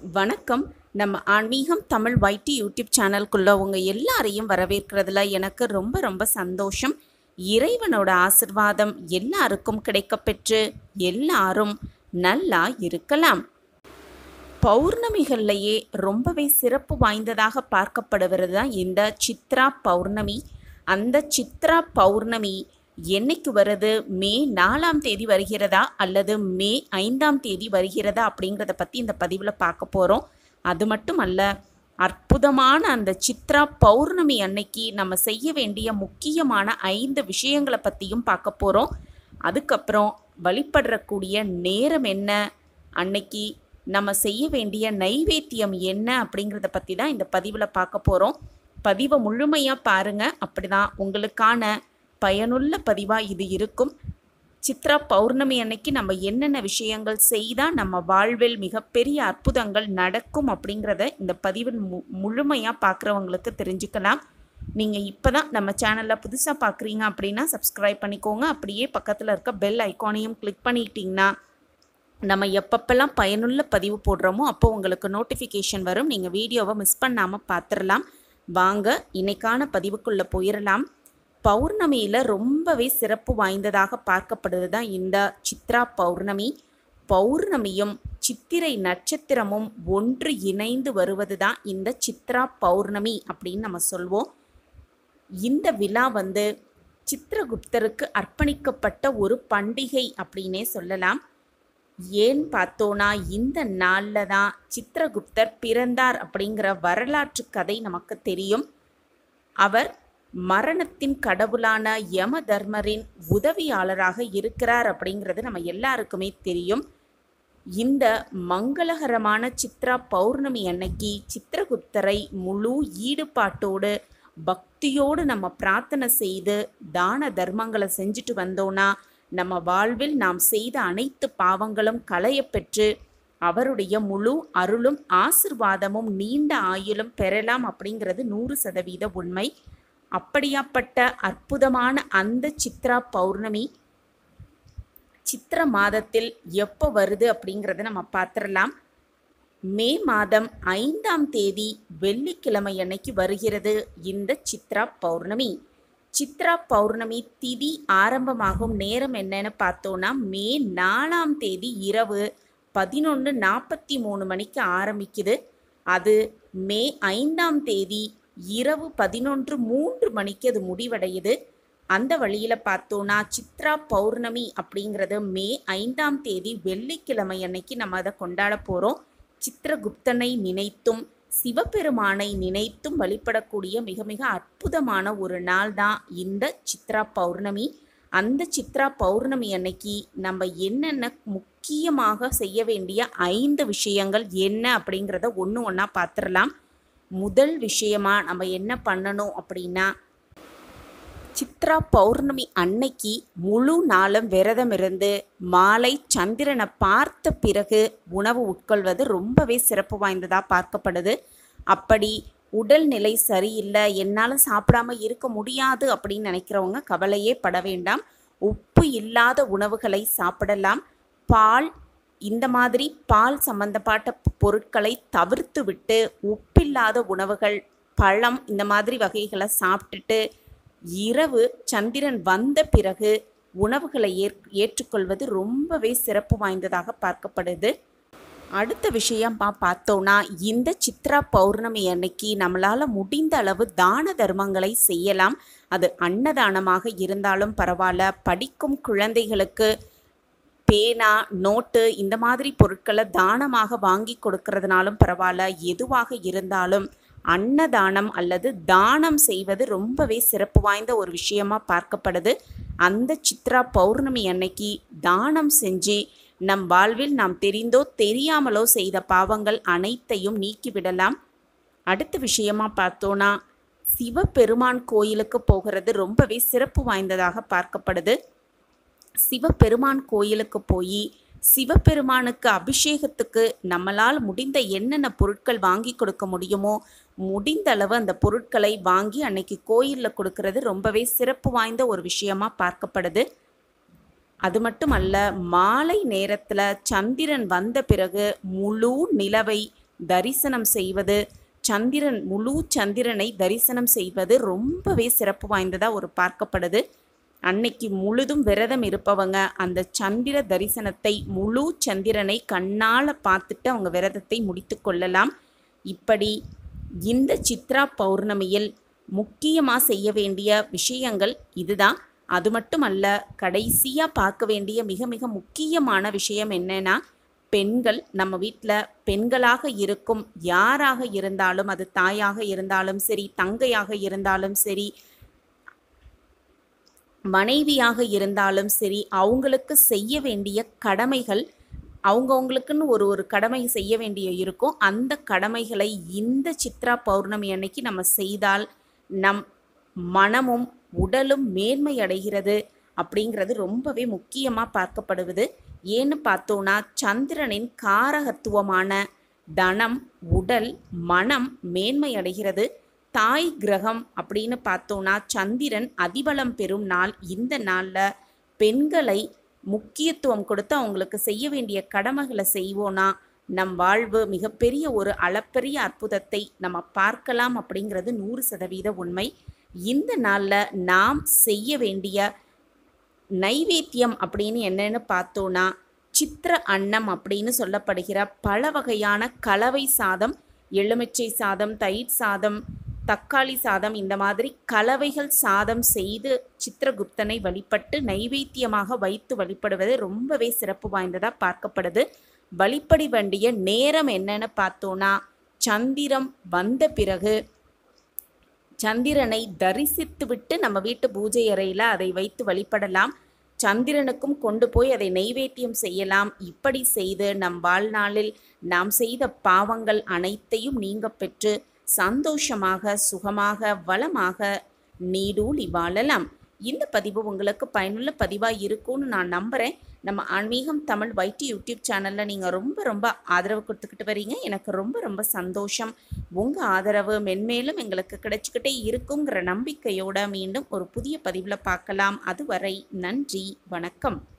வணக்கம் நம்ம ஆன்மீகம் தமிழ் வைட்டி யூடியூப் சேனல்குள்ள உங்கள் எல்லாரையும் வரவேற்கிறதுல எனக்கு ரொம்ப ரொம்ப சந்தோஷம் இறைவனோட ஆசிர்வாதம் எல்லாருக்கும் கிடைக்கப்பெற்று எல்லாரும் நல்லா இருக்கலாம் பௌர்ணமிகள்லையே ரொம்பவே சிறப்பு வாய்ந்ததாக பார்க்கப்படுவது தான் இந்த சித்ரா பௌர்ணமி அந்த சித்ரா பௌர்ணமி என்னைக்கு வருது மே நாலாம் தேதி வருகிறதா அல்லது மே ஐந்தாம் தேதி வருகிறதா அப்படிங்கிறத பற்றி இந்த பதிவில் பார்க்க போகிறோம் அது மட்டும் அல்ல அற்புதமான அந்த சித்ரா பௌர்ணமி அன்னைக்கு நம்ம செய்ய வேண்டிய முக்கியமான ஐந்து விஷயங்களை பற்றியும் பார்க்க போகிறோம் அதுக்கப்புறம் வழிபடுறக்கூடிய நேரம் என்ன அன்னைக்கு நம்ம செய்ய வேண்டிய நைவேத்தியம் என்ன அப்படிங்கிறத பற்றி தான் இந்த பதிவில் பார்க்க போகிறோம் பதிவை முழுமையாக பாருங்கள் அப்படி தான் உங்களுக்கான பயனுள்ள பதிவாக இது இருக்கும் சித்ரா பௌர்ணமி அன்னைக்கு நம்ம என்னென்ன விஷயங்கள் செய்தால் நம்ம வாழ்வில் மிகப்பெரிய அற்புதங்கள் நடக்கும் அப்படிங்கிறத இந்த பதிவின் மு முழுமையாக பார்க்குறவங்களுக்கு தெரிஞ்சுக்கலாம் நீங்கள் இப்போ தான் நம்ம சேனலில் புதுசாக பார்க்குறீங்க அப்படின்னா சப்ஸ்கிரைப் பண்ணிக்கோங்க அப்படியே பக்கத்தில் இருக்க பெல் ஐக்கானையும் கிளிக் பண்ணிட்டீங்கன்னா நம்ம எப்பப்பெல்லாம் பயனுள்ள பதிவு போடுறோமோ அப்போ உங்களுக்கு நோட்டிஃபிகேஷன் வரும் நீங்கள் வீடியோவை மிஸ் பண்ணாமல் பார்த்துடலாம் வாங்க இன்னைக்கான பதிவுக்குள்ளே போயிடலாம் பௌர்ணமியில் ரொம்பவே சிறப்பு வாய்ந்ததாக பார்க்கப்படுவது தான் இந்த சித்ரா பௌர்ணமி பௌர்ணமியும் சித்திரை நட்சத்திரமும் ஒன்று இணைந்து வருவது தான் இந்த சித்ரா பௌர்ணமி அப்படின்னு நம்ம சொல்வோம் இந்த விழா வந்து சித்திரகுப்தருக்கு அர்ப்பணிக்கப்பட்ட ஒரு பண்டிகை அப்படின்னே சொல்லலாம் ஏன் பார்த்தோன்னா இந்த நாளில் தான் சித்திரகுப்தர் பிறந்தார் அப்படிங்கிற வரலாற்று கதை நமக்கு தெரியும் அவர் மரணத்தின் கடவுளான யம தர்மரின் உதவியாளராக இருக்கிறார் அப்படிங்கிறது நம்ம எல்லாருக்குமே தெரியும் இந்த மங்களகரமான சித்ரா பௌர்ணமி அன்னைக்கு சித்திரகுப்தரை முழு ஈடுபாட்டோடு பக்தியோடு நம்ம பிரார்த்தனை செய்து தான தர்மங்களை செஞ்சுட்டு வந்தோன்னா நம்ம வாழ்வில் நாம் செய்த அனைத்து பாவங்களும் களையப்பெற்று அவருடைய முழு அருளும் ஆசிர்வாதமும் நீண்ட ஆயுளும் பெறலாம் அப்படிங்கிறது நூறு சதவீத உண்மை அப்படியாப்பட்ட அற்புதமான அந்த சித்ரா பௌர்ணமி சித்திர மாதத்தில் எப்போ வருது அப்படிங்கிறத நம்ம பார்த்துடலாம் மே மாதம் ஐந்தாம் தேதி வெள்ளிக்கிழமை அன்னைக்கு வருகிறது இந்த சித்ரா பௌர்ணமி சித்ரா பௌர்ணமி திதி ஆரம்பமாகும் நேரம் என்னன்னு பார்த்தோன்னா மே நாலாம் தேதி இரவு பதினொன்று நாற்பத்தி மூணு மணிக்கு ஆரம்பிக்குது அது மே ஐந்தாம் தேதி இரவு பதினொன்று மூன்று மணிக்கு அது முடிவடையுது அந்த வழியில் பார்த்தோன்னா சித்ரா பௌர்ணமி அப்படிங்கிறது மே ஐந்தாம் தேதி வெள்ளிக்கிழமை அன்னைக்கு நம்ம அதை கொண்டாட போகிறோம் சித்திரகுப்தனை நினைத்தும் சிவபெருமானை நினைத்தும் வழிபடக்கூடிய மிக மிக அற்புதமான ஒரு நாள் தான் இந்த சித்ரா பௌர்ணமி அந்த சித்ரா பௌர்ணமி அன்னைக்கு நம்ம என்னென்ன முக்கியமாக செய்ய வேண்டிய ஐந்து விஷயங்கள் என்ன அப்படிங்கிறத ஒன்று ஒன்றா பார்த்துடலாம் முதல் விஷயமா நம்ம என்ன பண்ணணும் அப்படின்னா சித்ரா பௌர்ணமி அன்னைக்கு முழு நாளும் விரதம் இருந்து மாலை சந்திரனை பார்த்த பிறகு உணவு உட்கொள்வது ரொம்பவே சிறப்பு வாய்ந்ததாக பார்க்கப்படுது அப்படி உடல்நிலை சரியில்லை என்னால் சாப்பிடாம இருக்க முடியாது அப்படின்னு நினைக்கிறவங்க கவலையே பட வேண்டாம் உப்பு இல்லாத உணவுகளை சாப்பிடலாம் பால் இந்த மாதிரி பால் சம்பந்தப்பட்ட பொருட்களை தவிர்த்து விட்டு உப்பில்லாத உணவுகள் பழம் இந்த மாதிரி வகைகளை சாப்பிட்டுட்டு இரவு சந்திரன் வந்த பிறகு உணவுகளை ஏற் ஏற்றுக்கொள்வது ரொம்பவே சிறப்பு வாய்ந்ததாக பார்க்கப்படுது அடுத்த விஷயம் பா பார்த்தோன்னா இந்த சித்ரா பௌர்ணமி அன்னைக்கு நம்மளால் முடிந்த அளவு தான தர்மங்களை செய்யலாம் அது அன்னதானமாக இருந்தாலும் பரவாயில்ல படிக்கும் குழந்தைகளுக்கு பேனா நோட்டு இந்த மாதிரி பொருட்களை தானமாக வாங்கி கொடுக்கறதுனாலும் பரவாயில்ல எதுவாக இருந்தாலும் அன்னதானம் அல்லது தானம் செய்வது ரொம்பவே சிறப்பு வாய்ந்த ஒரு விஷயமா பார்க்கப்படுது அந்த சித்ரா பௌர்ணமி அன்னைக்கு தானம் செஞ்சு நம் வாழ்வில் நாம் தெரிந்தோ தெரியாமலோ செய்த பாவங்கள் அனைத்தையும் நீக்கிவிடலாம் அடுத்த விஷயமா பார்த்தோன்னா சிவபெருமான் கோயிலுக்கு போகிறது ரொம்பவே சிறப்பு வாய்ந்ததாக பார்க்கப்படுது சிவபெருமான் கோயிலுக்கு போய் சிவபெருமானுக்கு அபிஷேகத்துக்கு நம்மளால் முடிந்த என்னென்ன பொருட்கள் வாங்கி கொடுக்க முடியுமோ முடிந்த அளவு அந்த பொருட்களை வாங்கி அன்னைக்கு கோயிலில் கொடுக்கறது ரொம்பவே சிறப்பு வாய்ந்த ஒரு விஷயமா பார்க்கப்படுது அது மட்டுமல்ல மாலை நேரத்தில் சந்திரன் வந்த பிறகு முழு நிலவை தரிசனம் செய்வது சந்திரன் முழு சந்திரனை தரிசனம் செய்வது ரொம்பவே சிறப்பு வாய்ந்ததாக ஒரு பார்க்கப்படுது அன்னைக்கு முழுதும் விரதம் இருப்பவங்க அந்த சந்திர தரிசனத்தை முழு சந்திரனை கண்ணால் பார்த்துட்டு அவங்க விரதத்தை முடித்து கொள்ளலாம் இப்படி இந்த சித்ரா பௌர்ணமியில் முக்கியமாக செய்ய வேண்டிய விஷயங்கள் இதுதான் அது மட்டும் அல்ல கடைசியாக பார்க்க வேண்டிய மிக மிக முக்கியமான விஷயம் என்னன்னா பெண்கள் நம்ம வீட்டில் பெண்களாக இருக்கும் யாராக இருந்தாலும் அது தாயாக இருந்தாலும் சரி தங்கையாக இருந்தாலும் சரி மனைவியாக இருந்தாலும் சரி அவங்களுக்கு செய்ய வேண்டிய கடமைகள் அவங்கவுங்களுக்குன்னு ஒரு ஒரு கடமை செய்ய வேண்டிய இருக்கும் அந்த கடமைகளை இந்த சித்ரா பௌர்ணமி அன்னைக்கு நம்ம செய்தால் நம் மனமும் உடலும் மேன்மை அடைகிறது அப்படிங்கிறது ரொம்பவே முக்கியமாக பார்க்கப்படுவது ஏன்னு பார்த்தோன்னா சந்திரனின் காரகத்துவமான தனம் உடல் மனம் மேன்மை அடைகிறது தாய் கிரகம் அப்படின்னு பார்த்தோன்னா சந்திரன் அதிபலம் பெறும் நாள் இந்த நாளில் பெண்களை முக்கியத்துவம் கொடுத்து அவங்களுக்கு செய்ய வேண்டிய கடமைகளை செய்வோனா நம் வாழ்வு மிகப்பெரிய ஒரு அளப்பரிய அற்புதத்தை நம்ம பார்க்கலாம் அப்படிங்கிறது நூறு சதவீத உண்மை இந்த நாளில் நாம் செய்ய வேண்டிய நைவேத்தியம் அப்படின்னு என்னன்னு பார்த்தோன்னா சித்திர அன்னம் அப்படின்னு சொல்லப்படுகிற பல வகையான கலவை சாதம் எலுமிச்சை சாதம் தயிர் சாதம் தக்காளி சாதம் இந்த மாதிரி கலவைகள் சாதம் செய்து சித்திரகுப்தனை வழிபட்டு நைவேத்தியமாக வைத்து வழிபடுவது ரொம்பவே சிறப்பு வாய்ந்ததாக பார்க்கப்படுது வழிபடி வேண்டிய நேரம் என்னன்னு பார்த்தோன்னா சந்திரம் வந்த பிறகு சந்திரனை தரிசித்துவிட்டு நம்ம வீட்டு பூஜை அறையில் அதை வைத்து வழிபடலாம் சந்திரனுக்கும் கொண்டு போய் அதை நெய்வேத்தியம் செய்யலாம் இப்படி செய்து நம் வாழ்நாளில் நாம் செய்த பாவங்கள் அனைத்தையும் நீங்க பெற்று சந்தோஷமாக சுகமாக வளமாக நீடூழி வாழலாம் இந்த பதிவு உங்களுக்கு பயனுள்ள பதிவாக இருக்கும்னு நான் நம்புகிறேன் நம்ம ஆன்மீகம் தமிழ் வைட்டி யூடியூப் சேனலில் நீங்கள் ரொம்ப ரொம்ப ஆதரவு கொடுத்துக்கிட்டு வரீங்க எனக்கு ரொம்ப ரொம்ப சந்தோஷம் உங்கள் ஆதரவு மென்மேலும் எங்களுக்கு கிடைச்சிக்கிட்டே இருக்குங்கிற நம்பிக்கையோட மீண்டும் ஒரு புதிய பதிவில் பார்க்கலாம் அதுவரை நன்றி வணக்கம்